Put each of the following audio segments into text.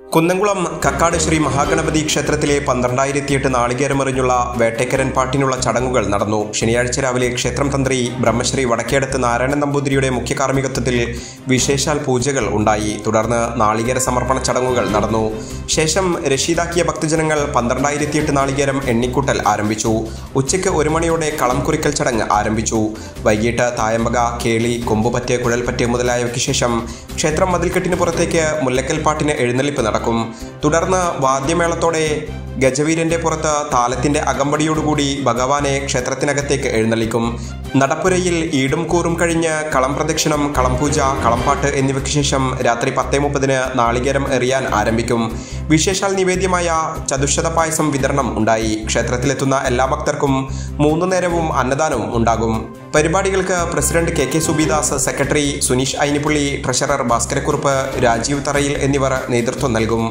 കുന്നംകുളം കക്കാട് ശ്രീ മഹാഗണപതി ക്ഷേത്രത്തിലെ പന്ത്രണ്ടായിരത്തിയെട്ട് നാളികേരമെറിഞ്ഞുള്ള വേട്ടക്കരൻ പാട്ടിനുള്ള ചടങ്ങുകൾ നടന്നു ശനിയാഴ്ച രാവിലെ ക്ഷേത്രം തന്ത്രി ബ്രഹ്മശ്രീ വടക്കേടത്ത് നാരായണൻ നമ്പൂതിരിയുടെ മുഖ്യ കാർമ്മികത്വത്തിൽ വിശേഷാൽ പൂജകൾ ഉണ്ടായി തുടർന്ന് നാളികേര സമർപ്പണ ചടങ്ങുകൾ നടന്നു ശേഷം രശീതാക്കിയ ഭക്തജനങ്ങൾ പന്ത്രണ്ടായിരത്തിയെട്ട് നാളികേരം എണ്ണിക്കൂട്ടൽ ആരംഭിച്ചു ഉച്ചയ്ക്ക് ഒരു മണിയോടെ കളം കുറിക്കൽ ചടങ്ങ് ആരംഭിച്ചു വൈകിട്ട് തായമ്പക കേളി കൊമ്പുപറ്റ് കുഴൽപ്പറ്റ് മുതലായവയ്ക്ക് ശേഷം ക്ഷേത്രം മതിൽക്കെട്ടിന് പുറത്തേക്ക് മുല്ലക്കൽ പാട്ടിന് എഴുന്നള്ളിപ്പ് നടക്കും തുടർന്ന് വാദ്യമേളത്തോടെ ഗജവീരന്റെ പുറത്ത് താലത്തിന്റെ അകമ്പടിയോടുകൂടി ഭഗവാനെ ക്ഷേത്രത്തിനകത്തേക്ക് എഴുന്നള്ളിക്കും നടപ്പുരയിൽ ഈടും കൂറും കഴിഞ്ഞ് കളം പ്രദക്ഷിണം കളംപൂജ കളംപാട്ട് എന്നിവയ്ക്ക് ശേഷം രാത്രി പത്തേ മുപ്പതിന് നാളികേരം എറിയാൻ ആരംഭിക്കും വിശേഷാൽ നിവേദ്യമായ ചതുശത പായസം വിതരണം ഉണ്ടായി ക്ഷേത്രത്തിലെത്തുന്ന എല്ലാ ഭക്തർക്കും മൂന്നു നേരവും അന്നദാനവും ഉണ്ടാകും പരിപാടികൾക്ക് president K K Subidas secretary Suneesh Ainippulli treasurer Bhaskarakurup Rajeev Tharayil എന്നിവർ നേതൃത്വം നൽകും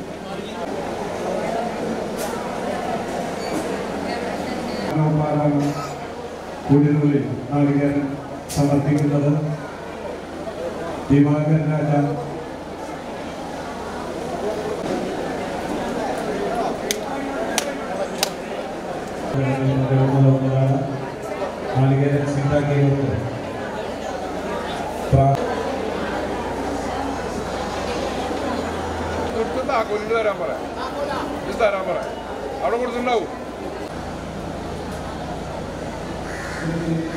മനോപാലാണ് വീടിനുള്ളിൽ നാളികേരൻ സമർപ്പിക്കുന്നത് ദിവാകരൻ രാജ ഒന്നതാണ് നാളികേരൻ സിദ്ധാക്കിയവർക്ക് പ്രാ- കൊടുത്തുന്ന ആ കൊല്ലു തരാൻ പറ ഇത് തരാൻ പറ അവിടെ കൊടുത്തുണ്ടാവും ഈ